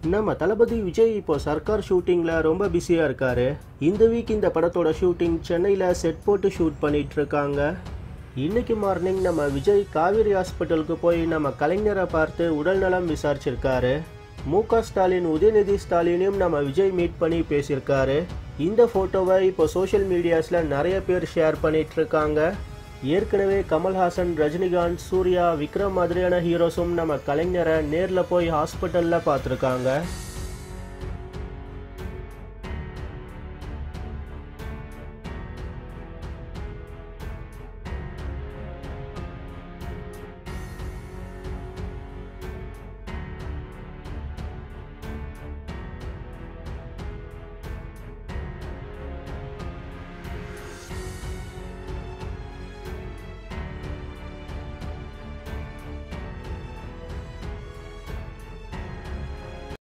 நம்ம தளபதி விஜய் இப்போ சர்க்கார் ஷூட்டிங்கில் ரொம்ப பிஸியாக இருக்காரு இந்த வீக் இந்த படத்தோட ஷூட்டிங் சென்னையில் செட் போட்டு ஷூட் பண்ணிட்டு இருக்காங்க இன்னைக்கு மார்னிங் நம்ம விஜய் காவேரி ஹாஸ்பிட்டலுக்கு போய் நம்ம கலைஞரை பார்த்து உடல்நலம் விசாரிச்சிருக்காரு மு க ஸ்டாலின் உதயநிதி ஸ்டாலினையும் நம்ம விஜய் மீட் பண்ணி பேசியிருக்காரு இந்த ஃபோட்டோவை இப்போ சோஷியல் மீடியாஸில் நிறைய பேர் ஷேர் பண்ணிட்டு இருக்காங்க ஏற்கனவே கமல்ஹாசன் ரஜினிகாந்த் சூர்யா விக்ரம் மாதிரியான ஹீரோஸும் நம்ம கலைஞரை நேரில் போய் ஹாஸ்பிட்டலில் பார்த்துருக்காங்க